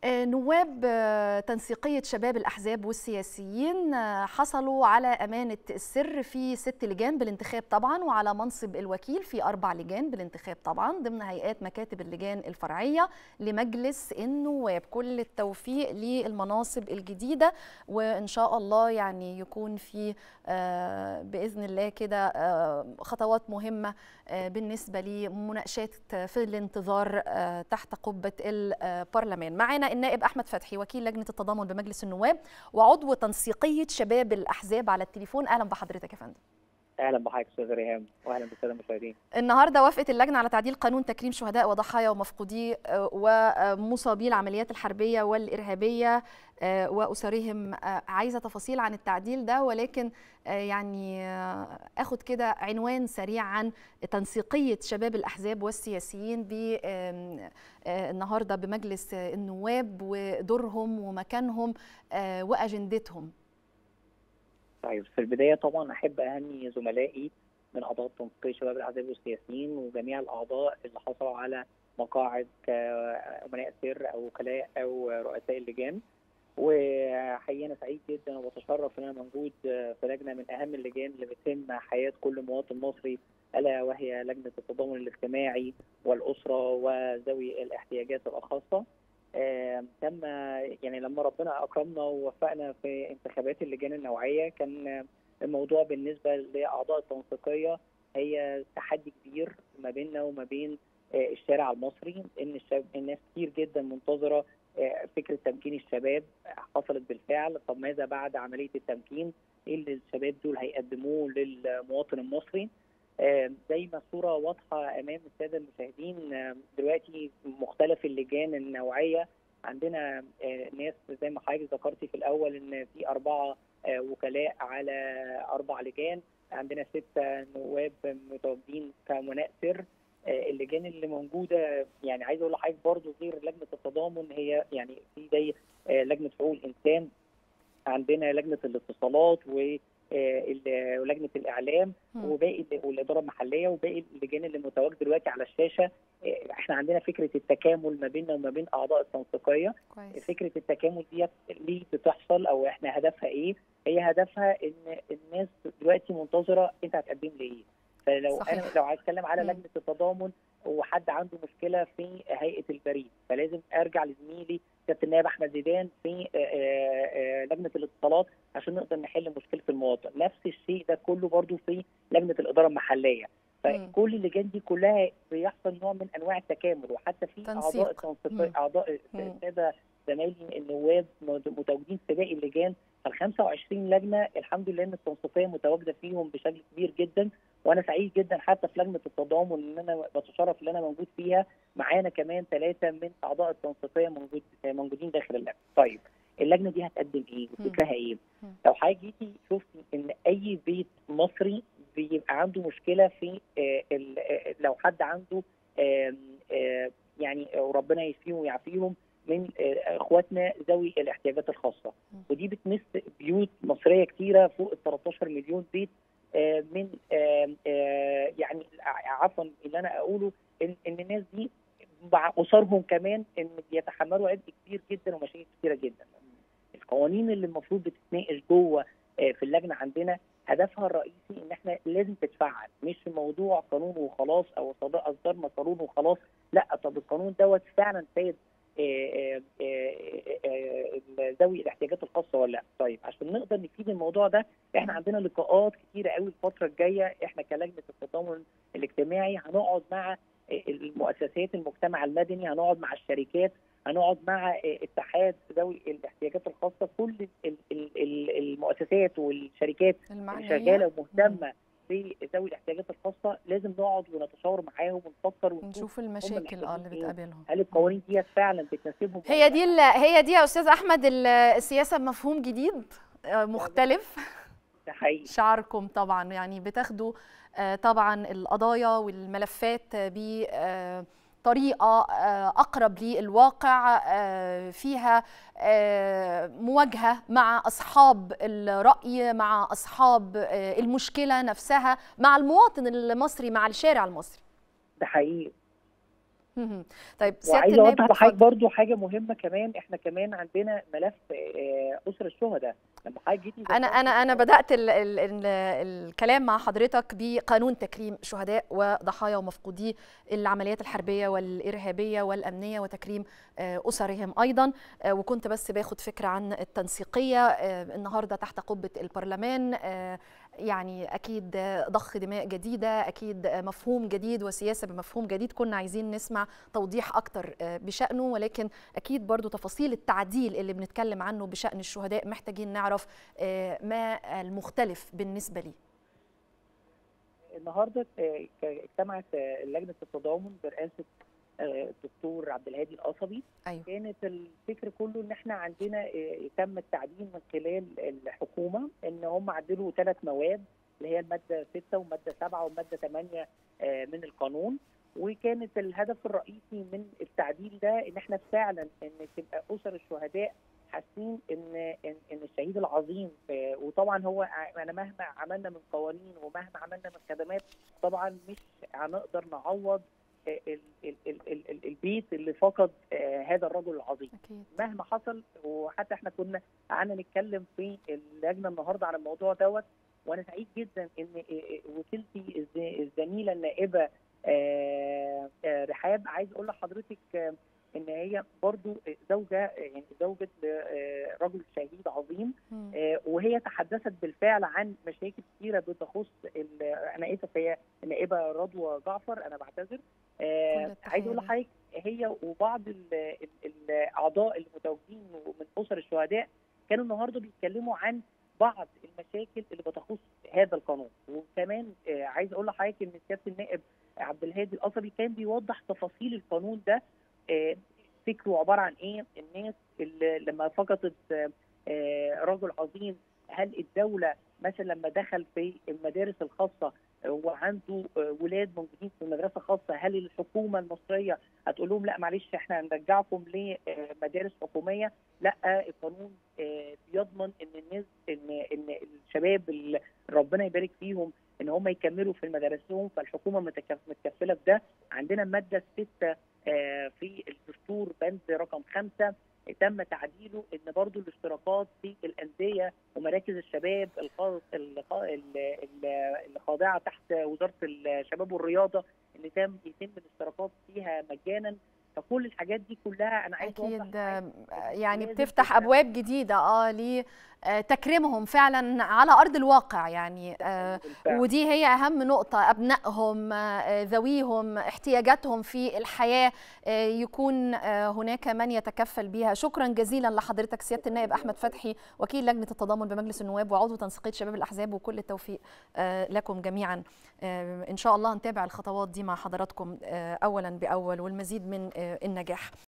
نواب تنسيقية شباب الأحزاب والسياسيين حصلوا على أمانة السر في ست لجان بالانتخاب طبعا وعلى منصب الوكيل في أربع لجان بالانتخاب طبعا ضمن هيئات مكاتب اللجان الفرعية لمجلس النواب كل التوفيق للمناصب الجديدة وإن شاء الله يعني يكون في بإذن الله كده خطوات مهمة بالنسبة لمناقشات في الانتظار تحت قبة البرلمان معنا النائب احمد فتحي وكيل لجنه التضامن بمجلس النواب وعضو تنسيقيه شباب الاحزاب على التليفون اهلا بحضرتك يا فندم اهلا بحضرتك استاذ ريهام واهلا بالساده المشاهدين النهارده وافقت اللجنه على تعديل قانون تكريم شهداء وضحايا ومفقودي ومصابي العمليات الحربيه والارهابيه واسرهم عايزه تفاصيل عن التعديل ده ولكن يعني اخد كده عنوان سريع عن تنسيقيه شباب الاحزاب والسياسيين ب النهارده بمجلس النواب ودورهم ومكانهم واجندتهم طيب في البدايه طبعا احب اهني زملائي من اعضاء تنسيقيه شباب الاحزاب والسياسيين وجميع الاعضاء اللي حصلوا على مقاعد كامناء سر او وكلاء او رؤساء اللجان وحقيقه انا سعيد جدا وبتشرف ان انا موجود في لجنه من اهم اللجان اللي بتهم حياه كل مواطن مصري الا وهي لجنه التضامن الاجتماعي والاسره وذوي الاحتياجات الخاصه آه تم يعني لما ربنا اكرمنا ووفقنا في انتخابات اللجان النوعيه كان الموضوع بالنسبه لاعضاء التنسيقيه هي تحدي كبير ما بيننا وما بين آه الشارع المصري ان الشاب الناس كتير جدا منتظره آه فكره تمكين الشباب حصلت بالفعل طب ماذا بعد عمليه التمكين؟ ايه اللي الشباب دول هيقدموه للمواطن المصري؟ زي ما الصوره واضحه امام الساده المشاهدين دلوقتي مختلف اللجان النوعيه عندنا ناس زي ما حضرتك ذكرتي في الاول ان في اربعه وكلاء على اربع لجان عندنا سته نواب متواجدين كامناء سر اللجان اللي موجوده يعني عايز اقول لحضرتك برضه غير لجنه التضامن هي يعني في زي لجنه حقوق الانسان عندنا لجنه الاتصالات و ولجنه الاعلام وباقي والاداره المحليه وباقي اللجان اللي متواجده دلوقتي على الشاشه احنا عندنا فكره التكامل ما بيننا وما بين اعضاء التنسيقيه كويس. فكره التكامل ديت ليه بتحصل او احنا هدفها ايه؟ هي هدفها ان الناس دلوقتي منتظره انت هتقدم لي ايه؟ فلو صحيح. انا لو عايز اتكلم على مم. لجنه التضامن وحد عنده مشكله في هيئه البريد فلازم ارجع لزميلي كابتن نائب احمد زيدان في آه، آه، لجنه الاتصالات عشان نقدر نحل مشكله المواطن نفس الشيء ده كله برضو في لجنه الاداره المحليه مم. فكل اللجان دي كلها بيحصل نوع من انواع التكامل وحتى في تنسيق. اعضاء التنسيقيه مم. اعضاء مم. الساده زمايلي النواب متواجدين في باقي اللجان ال 25 لجنه الحمد لله ان التنسيقيه متواجده فيهم بشكل كبير جدا وانا سعيد جدا حتى في لجنه التضامن ان انا بتشرف ان انا موجود فيها معانا كمان ثلاثه من اعضاء التنسيقيه موجود موجودين داخل اللجنه. طيب اللجنه دي هتقدم ايه؟ وفكرها ايه؟ مم. لو حضرتك جيتي شفتي ان اي بيت مصري بيبقى عنده مشكله في آه، ال- آه، لو حد عنده آم، آه، يعني وربنا يشفيهم ويعافيهم من آه، اخواتنا ذوي الاحتياجات الخاصه مم. ودي بتمس بيوت مصريه كتيره فوق ال 13 مليون بيت آه، من آم، آه، يعني عفوا اللي انا اقوله ان ان الناس دي مع اسرهم كمان ان بيتحملوا عبء كبير جدا ومشاكل كتيره جدا. القوانين اللي المفروض بتتناقش جوه آه، في اللجنه عندنا هدفها الرئيسي ان احنا لازم تتفعل مش موضوع قانون وخلاص او صدق اصدرنا قانون وخلاص لا طب القانون دوت فعلا سيد آه، آه، آه، آه، ذوي الاحتياجات الخاصه ولا لا طيب عشان نقدر نفيد الموضوع ده احنا عندنا لقاءات كتيره قوي الفتره الجايه احنا كلجنه التضامن الاجتماعي هنقعد مع المؤسسات المجتمع المدني هنقعد مع الشركات هنقعد مع اتحاد ذوي الاحتياجات الخاصه كل ال- ال- ال- المؤسسات والشركات اللي المعنية شغاله ومهتمه بذوي الاحتياجات الخاصه لازم نقعد ونتشاور معاهم ونفكر ونشوف نشوف المشاكل اه اللي محتاجين إيه؟ بتقابلهم هل القوانين دي فعلا بتناسبهم ولا هي لا؟ دي ال- هي دي يا استاذ احمد ال- السياسه بمفهوم جديد آه، مختلف ده حقيقي شعاركم طبعا يعني بتاخدوا آه، طبعا القضايا والملفات بطريقه آه، اقرب للواقع آه، فيها آه، مواجهه مع اصحاب الراي مع اصحاب آه، المشكله نفسها مع المواطن المصري مع الشارع المصري ده حقيقي طيب وعايز اوضح لحضرتك برضو حاجه مهمه كمان احنا كمان عندنا ملف اسر الشهداء لما حضرتك جيتي انا انا انا بدات ال ال ال الكلام مع حضرتك بقانون تكريم شهداء وضحايا ومفقودي العمليات الحربيه والارهابيه والامنيه وتكريم اسرهم ايضا وكنت بس باخد فكره عن التنسيقيه النهارده تحت قبه البرلمان يعني اكيد ضخ دماء جديده اكيد مفهوم جديد وسياسه بمفهوم جديد كنا عايزين نسمع توضيح اكتر بشانه ولكن اكيد برضو تفاصيل التعديل اللي بنتكلم عنه بشان الشهداء محتاجين نعرف ما المختلف بالنسبه ليه النهارده اجتمعت لجنه التضامن برئاسه الدكتور عبد الهادي القصبي أيوة. كانت الفكر كله ان احنا عندنا تم التعديل من خلال الحكومه ان هم عدلوا ثلاث مواد اللي هي الماده 6 وماده 7 وماده 8 من القانون وكانت الهدف الرئيسي من التعديل ده ان احنا فعلا ان تبقى اسر الشهداء حاسين ان ان ان الشهيد العظيم وطبعا هو انا مهما عملنا من قوانين ومهما عملنا من خدمات طبعا مش هنقدر نعوض ال ال ال ال البيت اللي فقد هذا الرجل العظيم أكيد. مهما حصل وحتى احنا كنا قعدنا نتكلم في اللجنه النهارده على الموضوع دوت وانا سعيد جدا ان وكيلتي الزميله النائبه رحاب عايز اقول لحضرتك ان هي برضو زوجه يعني زوجة رجل شهيد عظيم وهي تحدثت بالفعل عن مشاكل كثيره بتخص انا اسف هي النائبه رضوى جعفر انا بعتذر عايز اقول لحضرتك هي وبعض الاعضاء المتواجدين من اسر الشهداء كانوا النهارده بيتكلموا عن بعض المشاكل اللي بتخص هذا القانون وكمان عايز اقول لحضرتك ان سياده النائب عبد الهادي القصبي كان بيوضح تفاصيل القانون ده فكره عباره عن ايه الناس اللي لما فقدت رجل عظيم هل الدوله مثلا لما دخل في المدارس الخاصه وعنده ولاد موجودين في المدرسه الخاصه هل الحكومه المصريه هتقول لهم لا معلش احنا هنرجعكم لمدارس حكوميه لا القانون بيضمن ان الناس ان ان الشباب اللي ربنا يبارك فيهم ان هم يكملوا في مدارسهم فالحكومه متكفله بده عندنا الماده السته في الدستور بند رقم خمسة تم تعديله ان برضو الاشتراكات في الانديه ومراكز الشباب الخاضعه تحت وزاره الشباب والرياضه اللي تم يتم الاشتراكات فيها مجانا فكل الحاجات دي كلها انا عايز اكيد يعني بتفتح ابواب جديده اه لتكريمهم فعلا على ارض الواقع يعني آه ودي هي اهم نقطه ابنائهم آه ذويهم احتياجاتهم في الحياه آه يكون هناك من يتكفل بها شكرا جزيلا لحضرتك سياده النائب احمد فتحي وكيل لجنه التضامن بمجلس النواب وعضو تنسيقيه شباب الاحزاب وكل التوفيق لكم جميعا ان شاء الله نتابع الخطوات دي مع حضراتكم اولا باول والمزيد من النجاح